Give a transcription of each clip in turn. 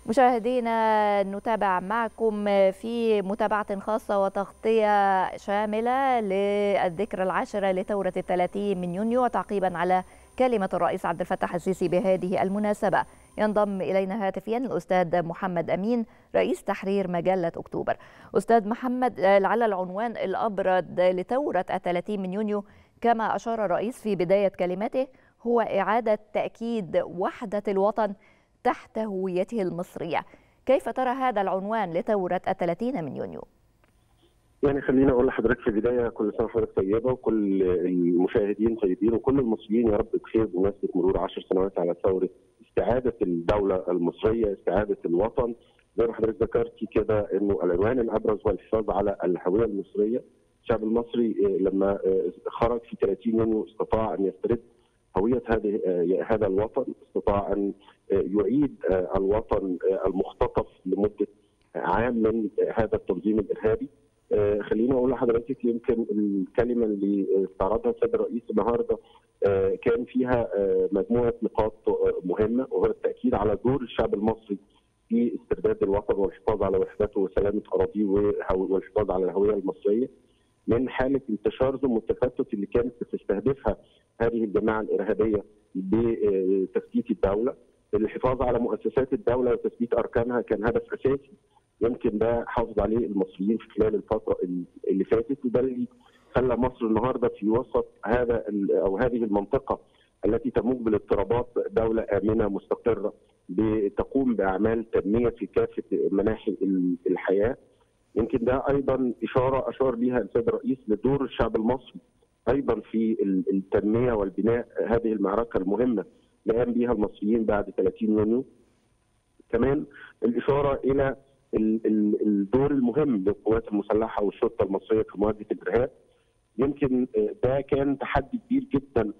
مشاهدينا نتابع معكم في متابعة خاصة وتغطية شاملة للذكرى العاشرة لثورة الثلاثين من يونيو وتعقيبا على كلمة الرئيس عبد الفتاح السيسي بهذه المناسبة ينضم إلينا هاتفيا الأستاذ محمد أمين رئيس تحرير مجلة أكتوبر أستاذ محمد لعل العنوان الأبرز لثورة الثلاثين من يونيو كما أشار الرئيس في بداية كلمته هو إعادة تأكيد وحدة الوطن تحت هويته المصرية كيف ترى هذا العنوان لثورة الثلاثين من يونيو؟ يعني خليني اقول لحضرتك في البدايه كل سنه وحضرتك طيبه وكل المشاهدين طيبين وكل المصريين يا رب بخير بمناسبه مرور 10 سنوات على ثوره استعاده الدوله المصريه، استعاده الوطن زي ما حضرتك ذكرتي كده انه العنوان الابرز هو الحفاظ على الهويه المصريه، الشعب المصري لما خرج في 30 يونيو استطاع ان يسترد هويه هذه هذا الوطن، استطاع ان يعيد الوطن المختطف لمده عام من هذا التنظيم الارهابي. خليني اقول لحضرتك يمكن الكلمه اللي استعرضها السيد الرئيس النهارده كان فيها مجموعه نقاط مهمه وهو التاكيد على دور الشعب المصري في استرداد الوطن والحفاظ على وحدته وسلامه اراضيه والحفاظ على الهويه المصريه من حاله التشرذم والتفتت اللي كانت بتستهدفها هذه الجماعه الارهابيه بتفتيت الدوله الحفاظ على مؤسسات الدوله وتثبيت اركانها كان هدف اساسي يمكن ده حافظ عليه المصريين في خلال الفتره اللي فاتت وده اللي خلى مصر النهارده في وسط هذا او هذه المنطقه التي تموج بالاضطرابات دوله امنه مستقره بتقوم باعمال تنميه في كافه مناحي الحياه يمكن ده ايضا اشاره اشار بها السيد الرئيس لدور الشعب المصري ايضا في التنميه والبناء هذه المعركه المهمه اللي قام بها المصريين بعد 30 يونيو كمان الاشاره الى الدور المهم للقوات المسلحه والشرطه المصريه في مواجهه الارهاب يمكن ده كان تحدي كبير جدا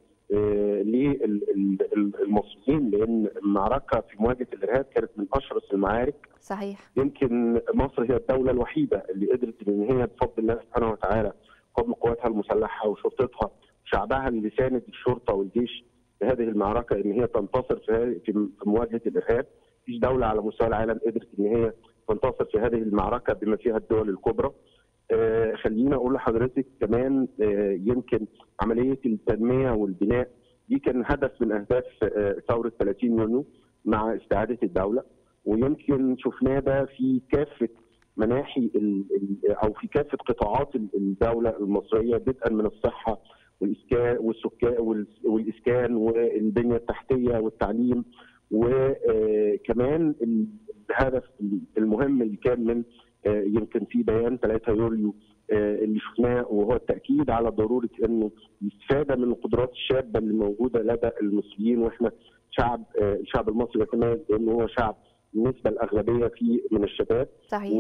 للمصريين لان المعركه في مواجهه الارهاب كانت من اشرس المعارك صحيح يمكن مصر هي الدوله الوحيده اللي قدرت ان هي بفضل الله سبحانه وتعالى قبل قواتها المسلحه وشرطتها شعبها اللي ساند الشرطه والجيش في هذه المعركه ان هي تنتصر في في مواجهه الارهاب مفيش دوله على مستوى العالم قدرت ان هي تنتصر في هذه المعركه بما فيها الدول الكبرى. آه خليني اقول لحضرتك كمان آه يمكن عمليه التنميه والبناء دي كان هدف من اهداف آه ثوره 30 يونيو مع استعاده الدوله ويمكن شفناه ده في كافه مناحي او في كافه قطاعات الدوله المصريه بدءا من الصحه والاسكان والسكان والاسكان والبنيه التحتيه والتعليم وكمان الهدف المهم اللي كان من يمكن في بيان 3 يوليو اللي شفناه وهو التاكيد على ضروره انه الاستفاده من القدرات الشابه اللي موجوده لدى المصريين واحنا شعب الشعب المصري يتميز بانه هو شعب النسبه الاغلبيه فيه من الشباب صحيح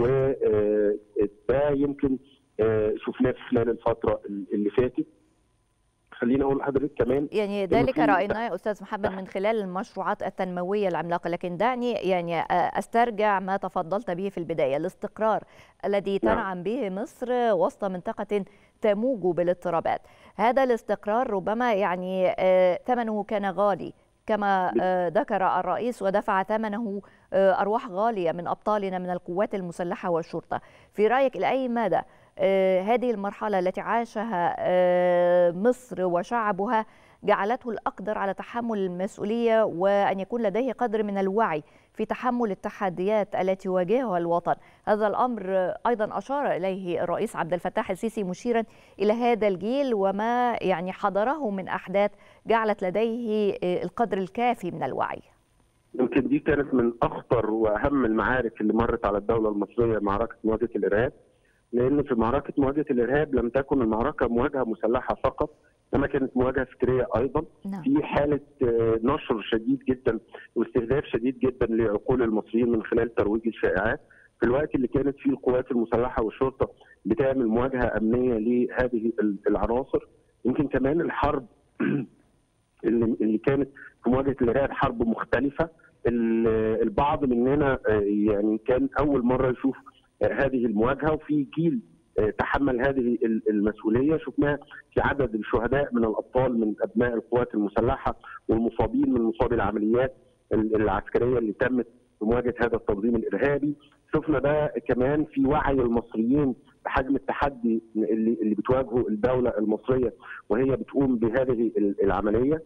وده يمكن شفناه في خلال الفتره اللي فاتت خليني اقول لحضرتك كمان يعني ذلك رايناه يا استاذ محمد من خلال المشروعات التنمويه العملاقه لكن دعني يعني استرجع ما تفضلت به في البدايه الاستقرار الذي تنعم به مصر وسط منطقه تموج بالاضطرابات هذا الاستقرار ربما يعني ثمنه كان غالي كما ذكر الرئيس ودفع ثمنه ارواح غاليه من ابطالنا من القوات المسلحه والشرطه في رايك الى اي مدى هذه المرحله التي عاشها مصر وشعبها جعلته الاقدر على تحمل المسؤوليه وان يكون لديه قدر من الوعي في تحمل التحديات التي يواجهها الوطن هذا الامر ايضا اشار اليه الرئيس عبد الفتاح السيسي مشيرا الى هذا الجيل وما يعني حضره من احداث جعلت لديه القدر الكافي من الوعي يمكن دي كانت من اخطر واهم المعارك اللي مرت على الدوله المصريه معركه مواجهه الارهاب لان في معركه مواجهه الارهاب لم تكن المعركه مواجهه مسلحه فقط انما كانت مواجهه فكريه ايضا نعم. في حاله نشر شديد جدا واستهداف شديد جدا لعقول المصريين من خلال ترويج الشائعات في الوقت اللي كانت فيه القوات المسلحه والشرطه بتعمل مواجهه امنيه لهذه العناصر يمكن كمان الحرب اللي, اللي كانت في مواجهه الارهاب حرب مختلفه البعض مننا يعني كان اول مره يشوف هذه المواجهه وفي جيل تحمل هذه المسؤوليه شفناها في عدد الشهداء من الابطال من ابناء القوات المسلحه والمصابين من مصابي العمليات العسكريه اللي تمت في مواجهه هذا التنظيم الارهابي شفنا ده كمان في وعي المصريين بحجم التحدي اللي اللي بتواجهه الدوله المصريه وهي بتقوم بهذه العمليه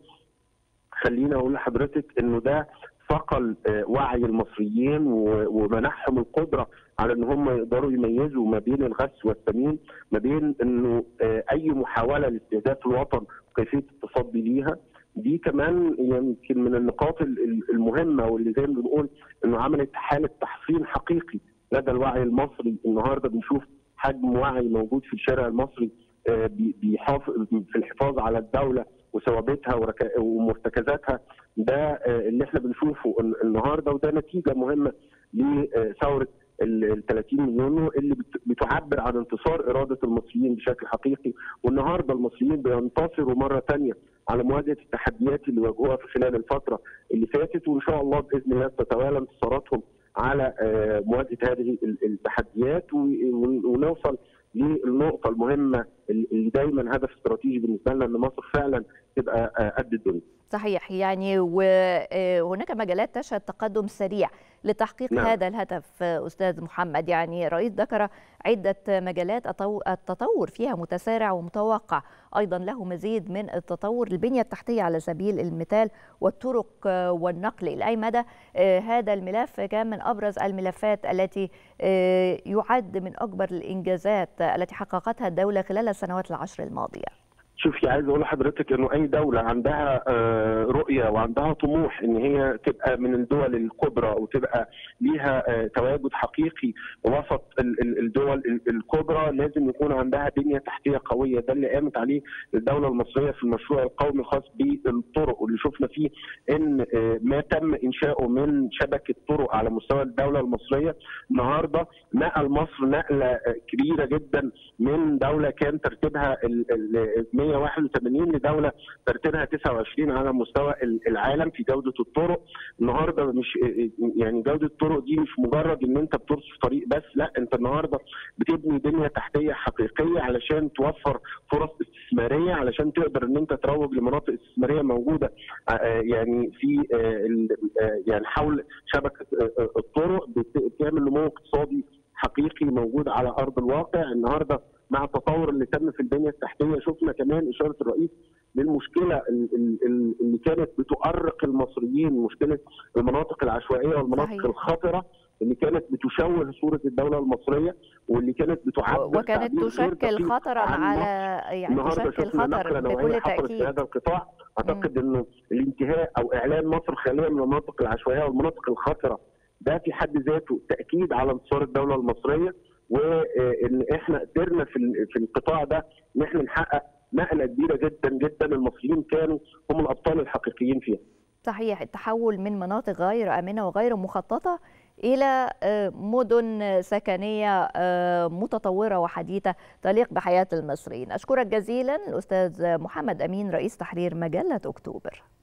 خلينا اقول لحضرتك انه ده صقل وعي المصريين ومنحهم القدره على ان هم يقدروا يميزوا ما بين الغث والسمين ما بين انه اي محاوله لاستهداف الوطن وكيفيه التصدي ليها دي كمان يمكن من النقاط المهمه واللي زي ما بنقول انه عملت حاله تحصين حقيقي لدى الوعي المصري النهارده بنشوف حجم وعي موجود في الشارع المصري بيحافظ في الحفاظ على الدوله وثوابتها ومرتكزاتها ده اللي احنا بنشوفه النهارده وده نتيجه مهمه لثوره ال 30 مليون اللي بتعبر عن انتصار اراده المصريين بشكل حقيقي والنهارده المصريين بينتصروا مره ثانيه على مواجهه التحديات اللي واجهوها في خلال الفتره اللي فاتت وان شاء الله باذن الله تتوالى انتصاراتهم على مواجهه هذه التحديات ونوصل للنقطه المهمه اللي دايما هدف استراتيجي بالنسبه لنا ان مصر فعلا تبقى قد الدنيا. صحيح يعني وهناك مجالات تشهد تقدم سريع لتحقيق نعم. هذا الهدف استاذ محمد يعني رئيس ذكر عده مجالات التطور فيها متسارع ومتوقع ايضا له مزيد من التطور البنيه التحتيه على سبيل المثال والطرق والنقل الى اي مدى هذا الملف كان من ابرز الملفات التي يعد من اكبر الانجازات التي حققتها الدوله خلال السنوات العشر الماضيه شوفي عايز اقول لحضرتك انه اي دوله عندها رؤيه وعندها طموح ان هي تبقى من الدول الكبرى وتبقى ليها تواجد حقيقي وسط الدول الكبرى لازم يكون عندها بنيه تحتيه قويه ده اللي قامت عليه الدوله المصريه في المشروع القومي الخاص بالطرق واللي شفنا فيه ان ما تم انشاؤه من شبكه طرق على مستوى الدوله المصريه النهارده نقل مصر نقله كبيره جدا من دوله كان ترتيبها 181 لدوله ترتيبها 29 على مستوى العالم في جوده الطرق النهارده مش يعني جوده الطرق دي مش مجرد ان انت بترصف طريق بس لا انت النهارده بتبني بنيه تحتيه حقيقيه علشان توفر فرص استثماريه علشان تقدر ان انت تروج لمناطق استثماريه موجوده يعني في يعني حول شبكه الطرق بتعمل نمو اقتصادي حقيقي موجود على ارض الواقع النهارده مع التطور اللي تم في البنيه التحتيه شفنا كمان اشاره الرئيس للمشكله اللي كانت بتؤرق المصريين مشكله المناطق العشوائيه والمناطق صحيح. الخطره اللي كانت بتشوه صوره الدوله المصريه واللي كانت بتعبر وكانت تشكل خطرا على يعني تشكل خطر بكل تاكيد في هذا القطاع اعتقد انه الانتهاء او اعلان مصر خاليه من المناطق العشوائيه والمناطق الخطره ده في حد ذاته تاكيد على انتصار الدوله المصريه وان احنا قدرنا في في القطاع ده ان احنا نحقق نقله كبيره جدا جدا المصريين كانوا هم الابطال الحقيقيين فيها. صحيح التحول من مناطق غير امنه وغير مخططه الى مدن سكنيه متطوره وحديثه تليق بحياه المصريين. اشكرك جزيلا الاستاذ محمد امين رئيس تحرير مجله اكتوبر.